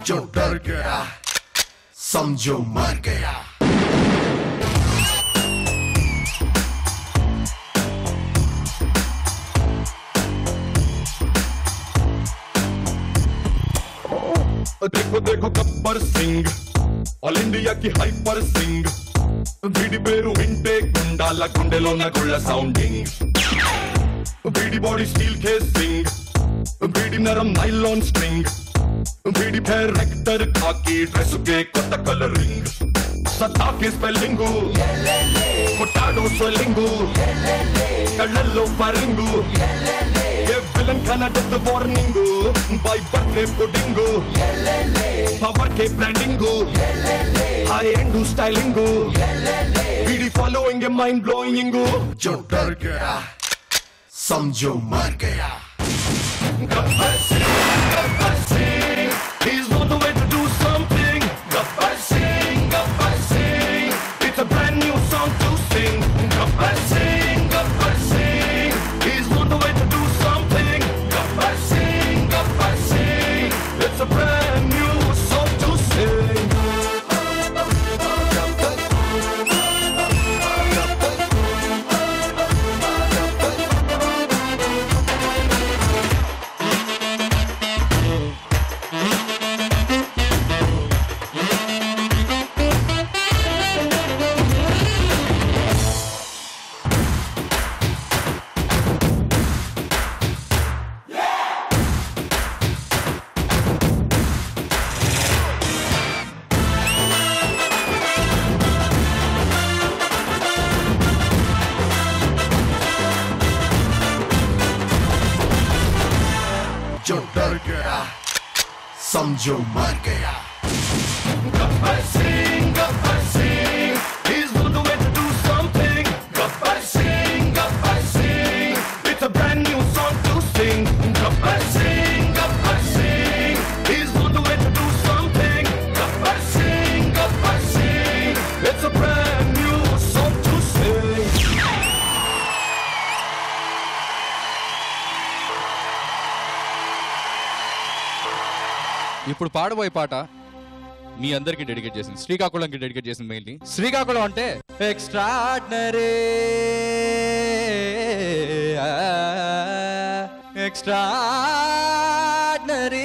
जो डर गया समझो मर गया देखो देखो गब्बर सिंह ఆల్ ఇండియా కి హైపర్ సింగ్ వీడి పేరు వింటే గుండాల గుండెలో గుళ్ళ సౌండింగ్ వీడి బాడీ స్టీల్ కేసింగ్ వీడి నరం నైలాన్ స్ట్రింగ్ వీడి పేరు రెక్టర్ కాకి డ్రెస్ కే కొత్త కలరింగ్ సత్తా కే స్పెల్లింగ్ కొట్టాడో స్వెల్లింగ్ కళ్ళల్లో ఫరింగు ఏ విలన్ కన death warning by birthday pudding power కే బ్రాండింగ్ హై ఎండ్ స్టైలింగ్ వీడి ఫాలోయింగ్ మైండ్ బ్లోయింగ్ जो डर गया समझो मर गया Gabbar Singh Gabbar Singh he's on the way to do something Gabbar Singh Gabbar Singh it's a brand new song to sing Gabbar Singh Gabbar सिंh he's on the way to do something Gabbar Singh Gabbar Singh it's a brand new song to sing जो डर गया समझो मर गया Gabbar Singh Gabbar Singh he's on the way to do something Gabbar Singh Gabbar Singh it's a brand new song to sing Gabbar Singh Gabbar Singh he's on the way to do something Gabbar Singh Gabbar Singh it's a brand new song to sing ఇప్పుడు పాడబోయే పాట మీ అందరికి dedicate చేసింది శ్రీకాకుళంకి డెడికేట్ చేసింది మెయిన్లీ శ్రీకాకుళం అంటే extraordinary extraordinary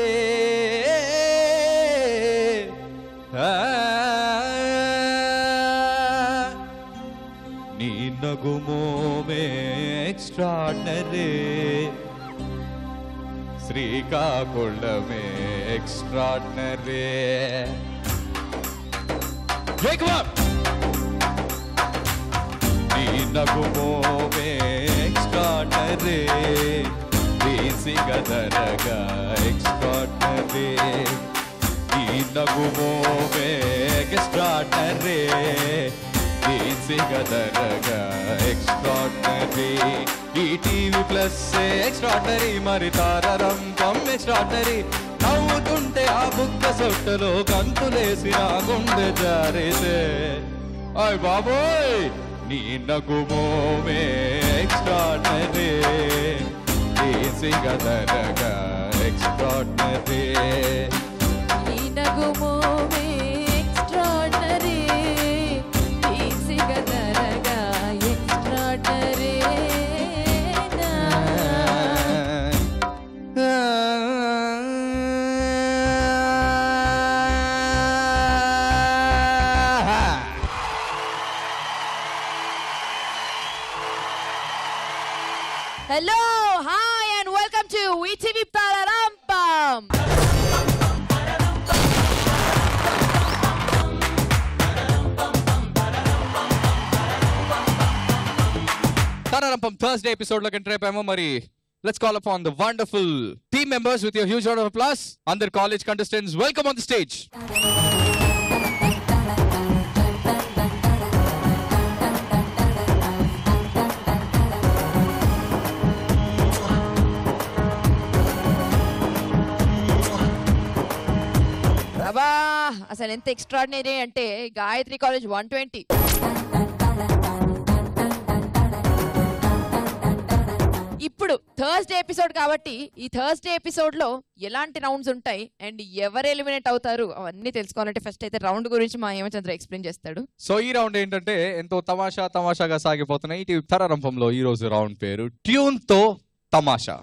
నీ నగుమోమే extraordinary శ్రీకాకుళమే extraordinary నీ నగుమోమే ఎక్స్ట్రాడినరీ దేశీ గదరగా ఎక్స్ట్రాడినరీ నీ నగుమోమే ఎక్స్ట్రాడినరీ దేశీ గదరగా extraordinary E TV plus extraordinary మరి తారరం పమ్ ఎక్స్ట్రాడినరీ నవ్వుతుంటే ఆ బుక్క సొట్టలో గంతులేసి నా గుండె జారితే అయ్ బాబోయ్ నీ నగుమోమే ఎక్స్ట్రాడినరీ దేశీ గదరగా ఎక్స్ట్రాడినరీ ఈ నగుమోమే ఎక్స్ట్రాడినరీ తీసిగదరగా extraordinary hello hi and welcome to ETV పారారాంపం తరారంపం థర్స్డే ఎపిసోడ్ లోకి ఎంటర్ అయిపోయాము మరి let's call upon the wonderful team members with your huge of plus under college contestants welcome on the stage అబ్బా అసలు ఎంత ఎక్స్ట్రాడినరీ అంటే గాయత్రి కాలేజ్ వన్ ట్వంటీ ఇప్పుడు థర్స్డే ఎపిసోడ్ కాబట్టి ఈ థర్స్డే ఎపిసోడ్ లో ఎలాంటి రౌండ్స్ ఉంటాయి అండ్ ఎవరు ఎలిమినేట్ అవుతారు అవన్నీ తెలుసుకోవాలంటే ఫస్ట్ అయితే రౌండ్ గురించి మా హేమచంద్ర ఎక్స్ప్లెయిన్ చేస్తాడు సో ఈ రౌండ్ ఏంటంటే ఎంతో తమాషా తమాషాగా సాగిపోతున్నాయి ఇటు తరారంభంలో ఈ రోజు రౌండ్ పేరు ట్యూన్ తో తమాషా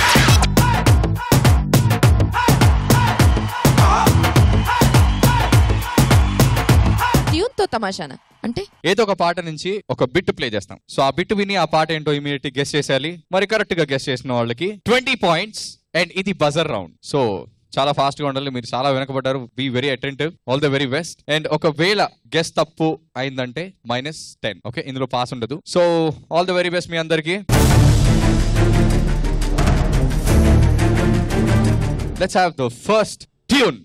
ట్యూన్ తో తమాషానా అంటే ఏదో ఒక పాట నుంచి ఒక బిట్ ప్లే చేస్తాం సో ఆ బిట్ విని ఆ పాట ఏంటో ఇమీడియట్ గెస్ట్ చేసేయాలి మరి కరెక్ట్ గా గెస్ట్ చేసిన వాళ్ళకి ట్వంటీ పాయింట్స్ అండ్ ఇది బజర్ రౌండ్ సో చాలా ఫాస్ట్ గా ఉండాలి మీరు చాలా వెనకబడ్డారు be very attentive all the very best and ఒకవేళ గెస్ట్ తప్పు అయిందంటే మైనస్ టెన్ ఓకే ఇందులో పాస్ ఉండదు so all the very best మీ అందరికి let's have the first tune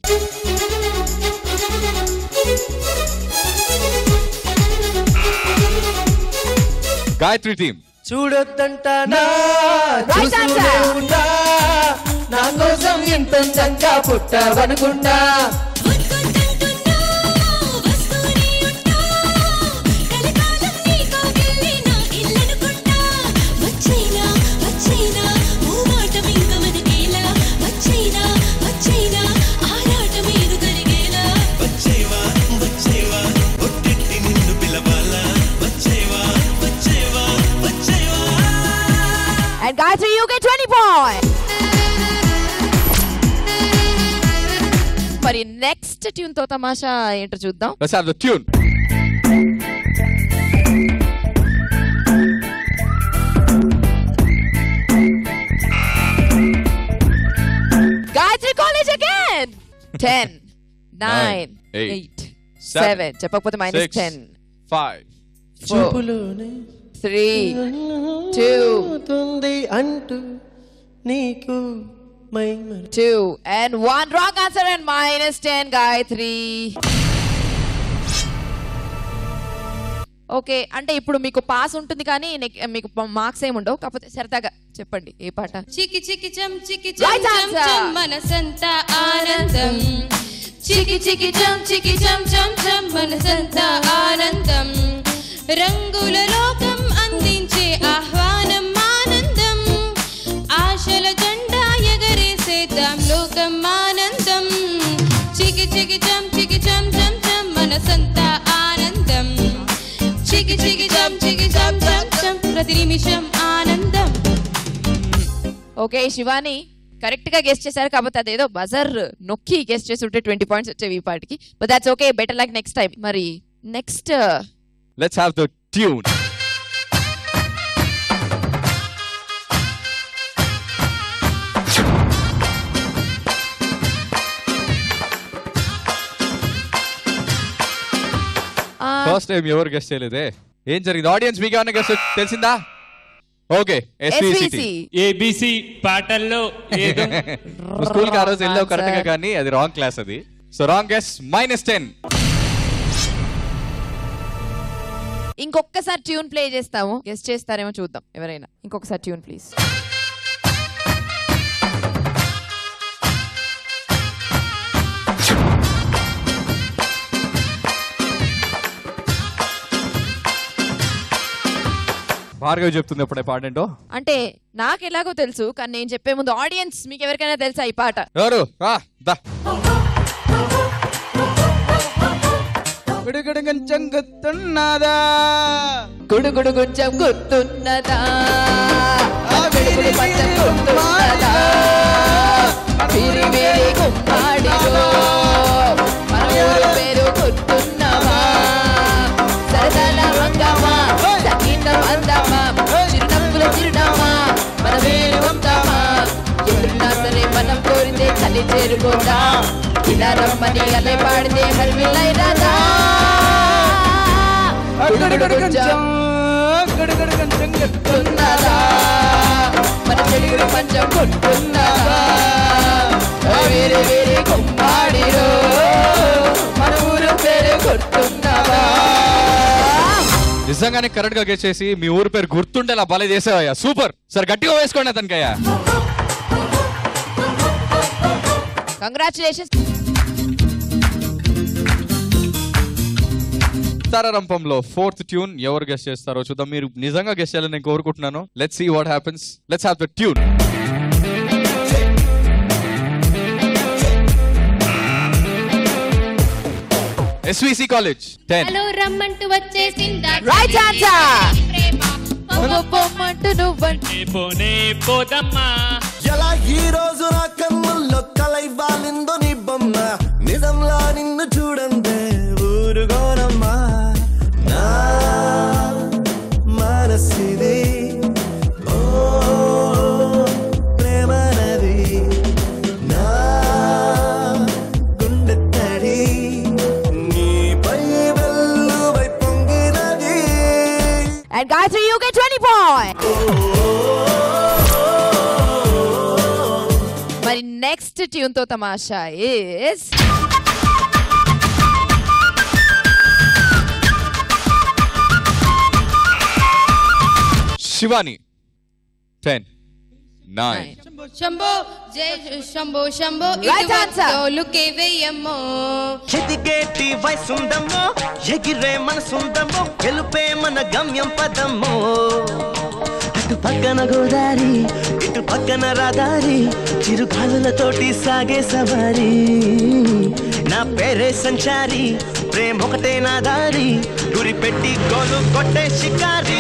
Gayatri team చూడొద్దంటానా Right చూస్తూనే answer. ఉన్నా నా కోసం ఇంత చంగా పుట్టావనుకున్నా వద్దంటున్నా వస్తూనే ఉంటా కలకాలం నీకో గిల్లి నా ఇల్లనుకుంటా వచ్చైనా వచ్చైనా ఓ మాట ఇంక మనకేలా వచ్చైనా వచ్చైనా ఆరాట మీరు కలిగేలా వచ్చేవా వచ్చేవా ఒట్టిట్టి నిన్ను పిలవాలా వచ్చేవా వచ్చేవా వచ్చేవా and Gayatri you get 20 point మరి నెక్స్ట్ ట్యూన్ తో తమాషా ఏంటో చూద్దాం let's have the tune Gayatri college again 10 Nine, 9 eight, 8 seven, 7 చెప్పకపోతే మైనస్ six, 10 five, చూపులోనే 3 Two. తుంది అంటూ నీకు మై మరి 2 and 1 wrong answer and minus 10 Gayatri okay అంటే ఇప్పుడు మీకు పాస్ ఉంటుంది కానీ నెక్- మీకు మార్క్స్ ఏమి ఉండవు కాకపోతే సరదాగా చెప్పండి ఏ పాట చికి చికి చం చికి Right చం చం answer. చం మనసంతా ఆనందం చికి చికి చం చికి చం చం చం మనసంతా ఆనందం రంగుల లోకం అందించే ఆహ్వానం ఆనందం ఆశల జెండా ఎగరేసేద్దాం లోకం ఆనందం చికి చికి చం చికి చం చం చం మనసంతా ఆనందం చికి చికి చం చికి చం చం చం ప్రతి నిమిషం ఆనందం ఓకే శివాని కరెక్ట్ గా గెస్ట్ చేశారు కాకపోతే అదేదో బజర్ నొక్కి గెస్ట్ చేసి ఉంటే ట్వంటీ పాయింట్స్ వచ్చేవి ఈ పాటికి but that's okay better like next time మరి next let's have the tune first time ఎవరు గెస్ట్ చేయలేదే ఏం జరిగింది ఆడియన్స్ మీకు ఏమైనా గెస్ట్ తెలిసిందా ఓకే ఎస్విసి ఎస్విసి ఏబిసి పాటల్లో ఏదో స్కూల్ కి ఆ రోజు వెళ్ళావు Wrong కరెక్ట్ గా answer. కానీ అది రాంగ్ క్లాస్ అది so wrong guess minus ten ఇంకొకసారి ట్యూన్ ప్లే చేస్తాము గెస్ట్ చేస్తారేమో చూద్దాం ఎవరైనా ఇంకొకసారి ట్యూన్ ప్లీజ్ భార్గవి చెప్తుంది ఎప్పుడే పాడేంటో అంటే నాకు ఎలాగో తెలుసు కానీ నేను చెప్పే ముందు ఆడియన్స్ మీకు ఎవరికైనా తెలుసా ఈ పాట ఎవరు రా దా గుడుగుడు గుంచెం గుర్తున్నదా గుడుగుడు పంచం గుర్తున్నదా వీరి వీరి కుమ్మాడిలో మన ఊరు పేరు గుర్తున్నవా సరదాల రంగమా సంగీతం అందమా చిరునవ్వుల చిరునామా మన వేరు ఉందామా ఎప్పుడున్నా సరే మనం కోరితే చలి చేరుకోదా ఇలా రమ్మని అలే పాడితే హర్విల్లై రాదా గుడుగుడు గుంచెం గుర్తున్నదా మన తెలుగు పంచం గుర్తున్నదా వేరే వేరే కుమ్మాడిలో మన ఊరు పేరు గుర్తున్నదా నిజంగానే కరెక్ట్ గా గెస్ చేసి మీ ఊరి పేరు గుర్తుండేలా భలే చేసావయ్యా సూపర్ సరే గట్టిగా వేసుకోండి అతనికయ్యా కంగ్రాచులేషన్స్ తరరంపంలో ఫోర్త్ ట్యూన్ ఎవరు గెస్ట్ చేస్తారో చూద్దాం మీరు నిజంగా గెస్ట్ చేయాలని నేను కోరుకుంటున్నాను let's see what happens let's have the tune SVC college ten hello రమ్మంటూ వచ్చేసిందా Right answer. ప్రేమ పొమ్మ పొమ్మంటూ నువ్వంటే ఏ పోనే పోదమ్మా ఎలా ఈ రోజు నా కన్నుల్లో కలై వాలిందో నీ బొమ్మ నిజంలా నిన్ను చూడందే ఊరుగోనమ్మా నా మనసిది ఓ ప్రేమ నది నా గుండె తడి నీపై వెల్లువై పొంగినది and Gayatri you get 20 point మరి నెక్స్ట్ ట్యూన్ తో తమాషా ఇస్ శివాని టెన్ నైన్ శంభో జయ శంభో శంభో Right answer. లుకే వేయమ్మో ఎదిగేటి వయసుందమ్మో ఎగిరే మనసుందమ్మో గెలుపే మన గమ్యం పదమ్మో అటు పక్కన గోదారి ఇటు పక్కన రాదారి చిరుగాలులతోటి సాగే సవారి నా పేరే సంచారి ప్రేమ ఒకటే నా దారి గురి పెట్టి గోలు కొట్టే షికారి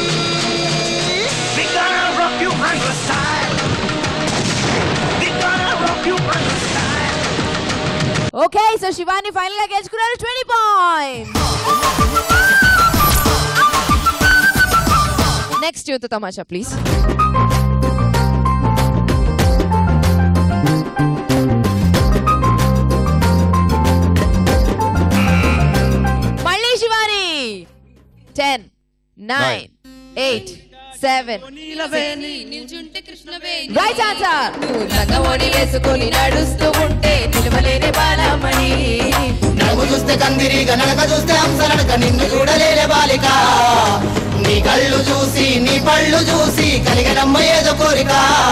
We gonna rock you under style. We gonna rock you under style. Okay so Shivani final గా గెలుచుకున్నారు 20 పాయింట్ నెక్స్ట్ ట్యూన్ తో తమాషా ప్లీజ్ మళ్ళీ Shivani ten nine eight seven నిల్చుంటే కృష్ణవే రైట్ ఆన్సర్ నగమణి వేసుకొని నడుస్తూ ఉంటే నిలవలేని బాలమణి నడుము చూస్తే కందిరీగ నడక చూస్తే హంసనడక నిన్ను చూడలేని బాలిక నీ కళ్ళు చూసి నీ పళ్ళు చూసి కలిగనమ్మ ఏదో కోరిక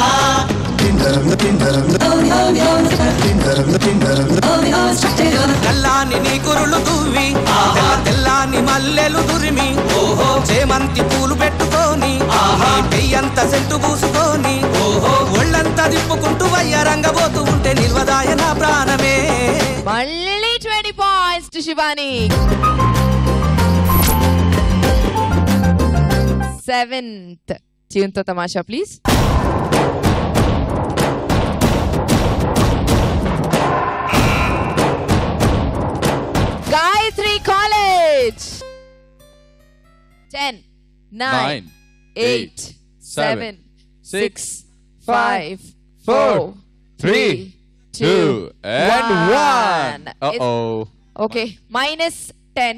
తెల్లాని నీ కురులు దువ్వి తెల్ల తెల్లాని మల్లెలు దురిమి ఓహో చేమంతి పూలు పెట్టుకొని నీ పెయ్యంత సెంటు పూసుకొని ఓహో ఒళ్ళంతా తిప్పుకుంటూ వయ్యారంగబోతూ ఉంటే నిల్వదాయ నా ప్రాణమే మళ్ళీ twenty points to Shivani seventh tune తో తమాషా please Gayatri college ten nine nine eight seven six six, five four, four three two, and one. Uh oh. Okay minus ten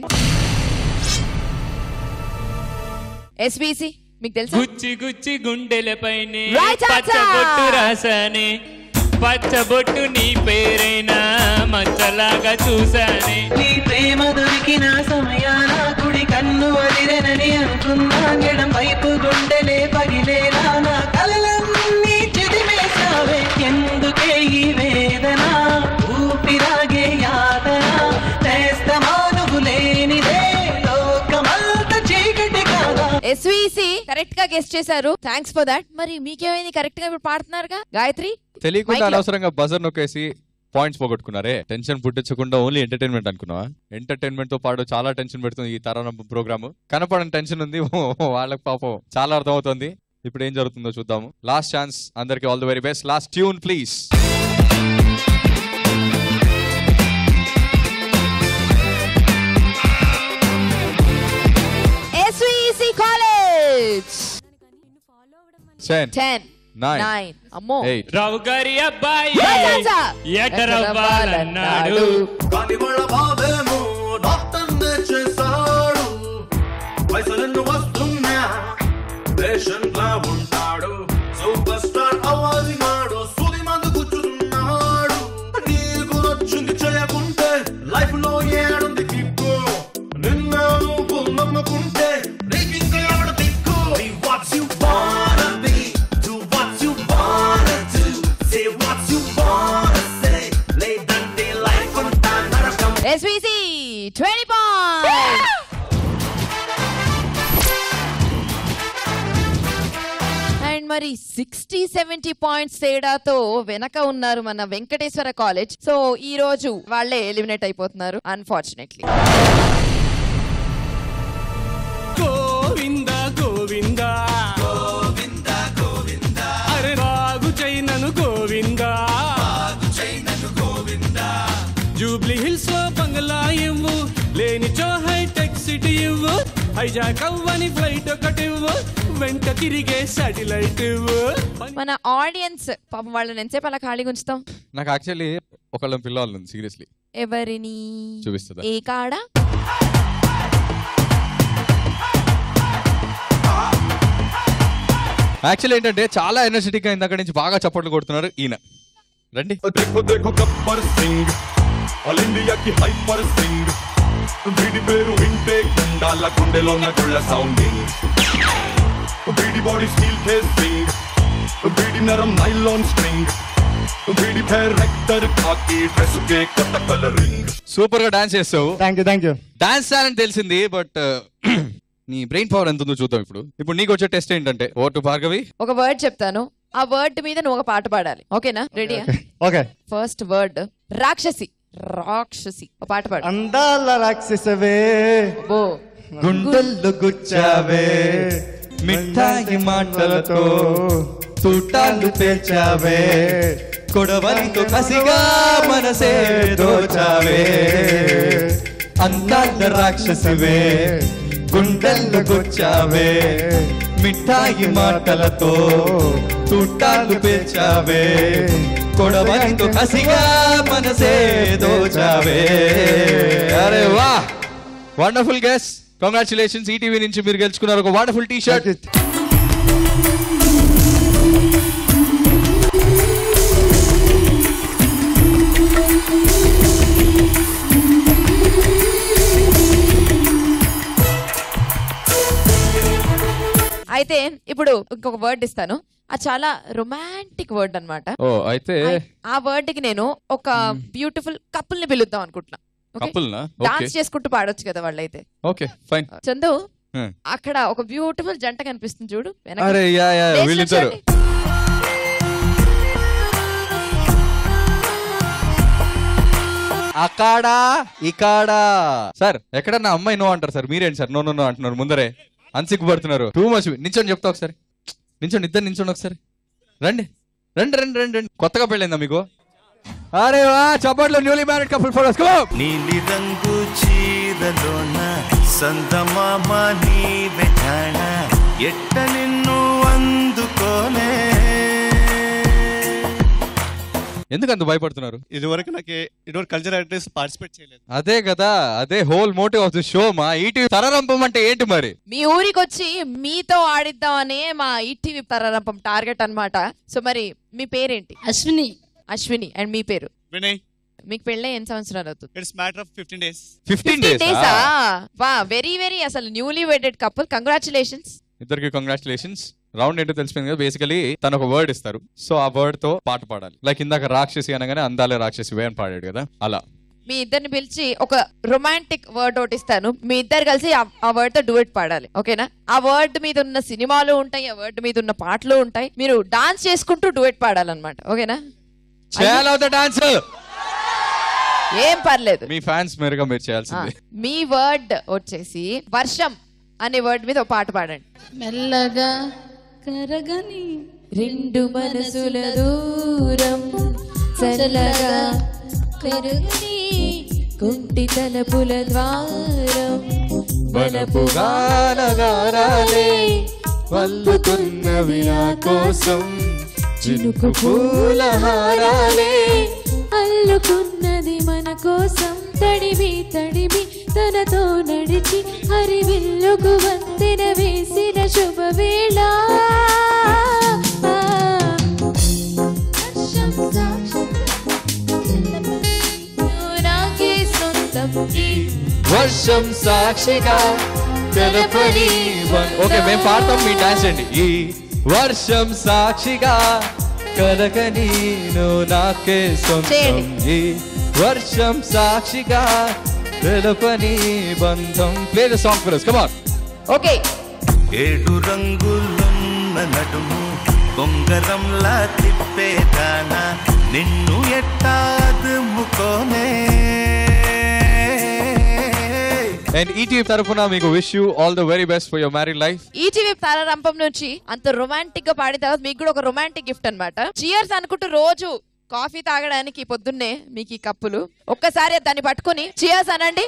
SBC మీకు తెలుసా గుచ్చి గుచ్చి గుండెలపైనే Right answer. పచ్చబొట్టు రాసానే పచ్చబొట్టు నీ పేరైనా మచ్చలాగా చూసానే నీ ప్రేమ దొరికిన సమయాన కుడి కన్ను అదిరెనని అనుకున్నా ఎడం వైపు గుండెలే పగిలేలా నా కలలన్నీ చెదిమేశావే ఎందుకే ఈ వేదన ఊపిరాగే యాతన చేస్తమా నువ్వు లేనిదే లోకమంత చీకటి కాదా ఎస్విసి కరెక్ట్ గా గెస్ట్ చేశారు థ్యాంక్స్ ఫర్ దాట్ మరి మీకేమైంది కరెక్ట్ గా ఇప్పుడు పాడుతున్నారుగా గాయత్రి తెలియకుండా Mic లో. అనవసరంగా బజర్ నొక్కేసి పాయింట్స్ పోగొట్టుకున్నారే టెన్షన్ పుట్టించకుండా ఓన్లీ ఎంటర్టైన్మెంట్ అనుకున్నావా ఎంటర్టైన్మెంట్ తో పాటు చాలా టెన్షన్ పెడుతుంది ఈ తరాన ప్రోగ్రామ్ కనపడని టెన్షన్ ఉంది వాళ్ళకి పాపం చాలా అర్థం అవుతుంది ఇప్పుడు ఏం జరుగుతుందో చూద్దాము లాస్ట్ ఛాన్స్ అందరికి all the very best last tune please SVC college ten ten nine nine అమ్మో ఎయిట్ రావు గారి అబ్బాయి Right answer. ఎటరవ్వాలన్నాడు కానీ వాళ్ళ బాబేమో డాక్టర్ చేశాడు వయసులను వస్తున్నా పేషెంట్ లా ఉంటాడు సూపర్ స్టార్ అవ్వాలి నాడు సుది మందు కూర్చున్నాడు నీకు నచ్చింది చేయకుంటే లైఫ్ లో ఏడుంది కిక్కు నిన్న నువ్వు నమ్ముకుంటే నీకు ఇంకా ఎవడు దిక్కు Be what you wanna be Do what you wanna do Say what you wanna say లేదంటే లైఫ్ అంతా నరకం ఎస్విసి ట్వంటీ పాయింట్ మరి సిక్స్టీ సెవెంటీ పాయింట్స్ తేడాతో వెనక ఉన్నారు మన వెంకటేశ్వర కాలేజ్ సో ఈ రోజు వాళ్ళే ఎలిమినేట్ అయిపోతున్నారు అన్ఫార్చునేట్లీ గోవింద గోవింద గోవింద గోవింద అరే రాగు చైనను గోవింద చైనను గోవింద జూబ్లీ హిల్స్ లో బంగ్లా ఇవ్వు లేనిచో హైటెక్ సిటీ ఇవ్వు హైజాక్ అవ్వని ఫ్లైట్ ఒకటి ఇవ్వు వెంట తిరిగే సాటిలైట్ ఇవ్వు మన ఆడియన్స్ పాపం వాళ్ళని ఎంతసేపు అలా ఖాళీగా ఉంచుతాం నాకు యాక్చువల్లీ ఒకళ్ళ పిల్లలు ఉంది సీరియస్లీ ఎవరిని చూపిస్తుందా? ఏ కాడ యాక్చువల్లీ ఏంటంటే చాలా ఎనర్జెటిక్ గా ఇందాక నుంచి బాగా చప్పట్లు కొడుతున్నారు ఈయన రండి देखो देखो गब्बर सिंह ఆల్ ఇండియాకి హైపర్ సింగ్ వీడి పేరు వింటే గుండాల గుండెలో గుళ్ళ సౌండింగ్ వీడి బాడీ స్టీల్ ఫేసింగ్ వీడి నరం నైలాన్ స్ట్రింగ్ వీడి పేర్ హెక్టర్ కాకి డ్రెస్ కే కొత్త కలరింగ్ సూపర్ గా డాన్స్ చేస్తావు thank you thank you dance talent తెలిసింది బట్ నీ బ్రెయిన్ పవర్ ఎంత ఉందో చూద్దాం ఇప్పుడు ఇప్పుడు నీకు వచ్చే టెస్ట్ ఏంటంటే ఓ టు భార్గవి ఒక వర్డ్ చెప్తాను ఆ వర్డ్ మీద నువ్వు ఒక పాట పాడాలి ఓకేనా రెడీయా ఓకే ఫస్ట్ వర్డ్ రాక్షసి రాక్షసి ఒక పాట పాడు అందాల రాక్షసవే ఓ గుండెల్లో గుచ్చావే మిఠాయి మాటలతో తూటాలు పేర్చావే కొడవలితో కసిగా మనసే దోచావే అందాల రాక్షసవే గుండెల్లో గుచ్చావే మిఠాయి మాటలతో తూటాలు పేర్చావే కొడవలితో కసిగా మనసే దోచావే అరే వా వండర్ఫుల్ గెస్ కంగ్రాచులేషన్స్ ఈటీవీ నుంచి మీరు గెలుచుకున్నారు ఒక వండర్ఫుల్ టీ షర్ట్ అయితే ఇప్పుడు ఇంకొక వర్డ్ ఇస్తాను అది చాలా రొమాంటిక్ వర్డ్ అన్నమాట ఓ అయితే ఆ వర్డ్ కి నేను ఒక బ్యూటిఫుల్ కపుల్ ని పిలుద్దాం అనుకుంటున్నా Couple నా? Okay. డాన్స్ చేసుకుంటూ పాడొచ్చు కదా వాళ్ళైతే ఓకే ఫైన్ చందు అక్కడ ఒక బ్యూటిఫుల్ జంట కనిపిస్తుంది చూడు వెనక. అరే యా యా లేచి వీళ్ళిద్దరు నిల్చోండి. అకాడా ఇకాడా సార్ ఎక్కడన్నా అమ్మాయి నో అంటారు సార్ మీరేంటి సార్ నో నో నో అంటున్నారు ముందరే అన్సిగ్గుపడుతున్నారు టూ మచ్ నించొని చెప్తా ఒకసారి నించోండి ఇద్దరు నించోండి ఒకసారి రండి రండి రండి రండి రండి కొత్తగా పెళ్ళైందా మీకు అరే వా చప్పట్లో న్యూలీ మ్యారీడ్ కపుల్ ఫోటోస్ నీలి రంగు చీరలోన సందమామ నీవే జాణ ఎట్ట నిన్ను అందుకోనే ఎందుకు అంత భయపడుతున్నారు ఇదివరకు నాకు ఇదివరకు కల్చరల్ యాక్టివిటీస్ పార్టిసిపేట్ చేయలేదు అదే కదా అదే whole motive of the show మా ఈటీవీ తరరంపం అంటే ఏంటి మరి మీ ఊరికి వచ్చి మీతో ఆడిద్దామనే మా ఈటీవీ తరరంపం టార్గెట్ అన్నమాట సో మరి మీ పేరేంటి అశ్విని అశ్విని అండ్ మీ పేరు వినయ్ మీకు పెళ్ళే ఎన్ని సంవత్సరాలు అవుతుంది it's matter of fifteen days fifteen డేసా డేస్ వా వెరీ వెరీ అసలు న్యూలీ వెడెడ్ కపుల్ కంగ్రాచులేషన్స్ ఇద్దరికి కంగ్రాచులేషన్స్ రౌండ్ ఏంటో తెలిసిపోయింది కదా బేసికలీ తను ఒక వర్డ్ ఇస్తారు సో ఆ వర్డ్ తో పాట పాడాలి లైక్ ఇందాక రాక్షసి అనగానే అందాలే రాక్షసి అని పాడాడు కదా అలా మీ ఇద్దరిని పిలిచి ఒక రొమాంటిక్ వర్డ్ ఒకటి ఇస్తాను మీ ఇద్దరు కలిసి ఆ- ఆ వర్డ్ తో డూయట్ పాడాలి ఓకేనా ఆ వర్డ్ మీద ఉన్న సినిమాలు ఉంటాయి ఆ వర్డ్ మీద ఉన్న పాటలు ఉంటాయి మీరు డాన్స్ చేసుకుంటూ డూయట్ పాడాలన్నమాట ఓకేనా చేయాలి అవుతా డాన్స్ ఏం పర్లేదు మీ ఫ్యాన్స్ మెరుగా మీరు ఆ, చేయాల్సింది మీ వర్డ్ వచ్చేసి వర్షం అనే వర్డ్ మీద ఒక పాట పాడండి మెల్లగా కరగని రెండు మనసుల దూరం చల్లగా కరగని కుంటి తలపుల ద్వారం వలపు గానగారాలే వల్లుతున్నవి నా కోసం చినుకు పూల హారాలే అల్లుకున్నది మన కోసం తడివి తడివి తనతో నడిచి హరివిల్లుకు వంతెన వేసిన శుభవేళ వర్షం సాక్షి నువ్వు నాకే సొంతం ఈ వర్షం సాక్షిగా తెలపని ఓకే మేము పాడతాం మీ డాన్స్ అండి ఈ వర్షం సాక్షిగా కలగని నువ్వు నాకే సొంతం ఈ వర్షం సాక్షిగా తెలపని బంధం play the song for us come on okay ఏడు రంగులున్న నడుము బొంగరంలా తిప్పేదానా నిన్ను ఎట్టా అదుముకోనే అండ్ ఈటీవీ తరఫున మీకు wish you all the very best for your married life ETV Tararampam నుంచి అంత రొమాంటిక్ గా పాడిన తర్వాత మీకు కూడా ఒక రొమాంటిక్ గిఫ్ట్ అన్నమాట చియర్స్ అనుకుంటూ రోజు కాఫీ తాగడానికి పొద్దున్నే మీకు ఈ కప్పులు ఒక్కసారి దాన్ని పట్టుకొని చియర్స్ అనండి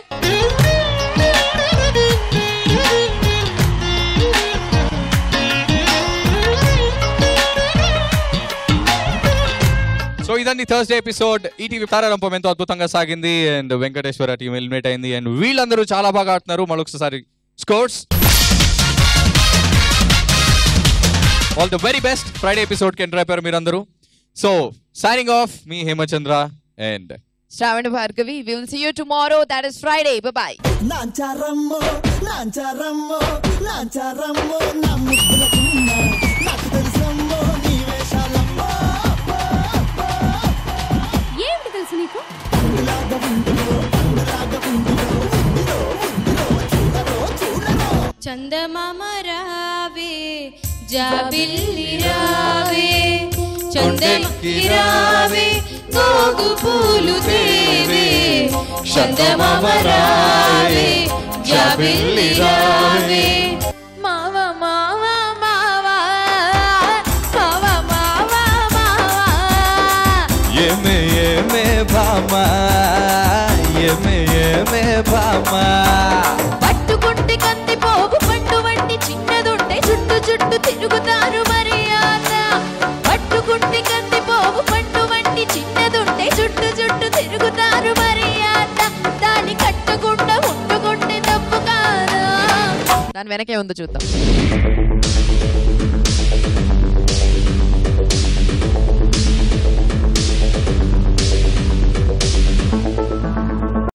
సో ఇదండి థర్స్డే ఎపిసోడ్ ఈటీవీ తారారంపం ఎంతో అద్భుతంగా సాగింది అండ్ వెంకటేశ్వర టీం ఎలిమినేట్ అయింది అండ్ వీళ్ళందరూ చాలా బాగా ఆడుతున్నారు మరొకసారి scores all the very best Friday episode కి ఎంటర్ అయిపోయారు మీరందరూ సో సైనింగ్ ఆఫ్ మీ Hemachandra and Sravana Bhargavi we will see you tomorrow that is Friday bye నాంచారమ్మో నాంచారమ్మో నాంచారమ్మో నా ముద్దుల గుమ్మ నాకు తెలుసమ్మో నీ వేషాలమ్మో ఏమిటి తెలుసు నీకు చందమామ రావే జాబిల్లి రావే చందమాకి రావే గోగు పూలు దేవే చందమామ రావే జాబిల్లి రావే మావ మావ మావ మావ మావ మావ ఏమే ఏమే భామా ఏమే ఏమే భామా పట్టుకుంటే కంది పోగు పండు వంటి చిన్నదుంటే చుట్టు చుట్టు తిరుగుతారు మర్యాద పట్టుకుంటే కంది పోగు పండు వంటి చిన్నదుంటే చుట్టు చుట్టు తిరుగుతారు మర్యాద దాన్ని కట్టకుండా ఉండుకుంటే తప్పు కాదా దాని వెనకే ఉందో చూద్దాం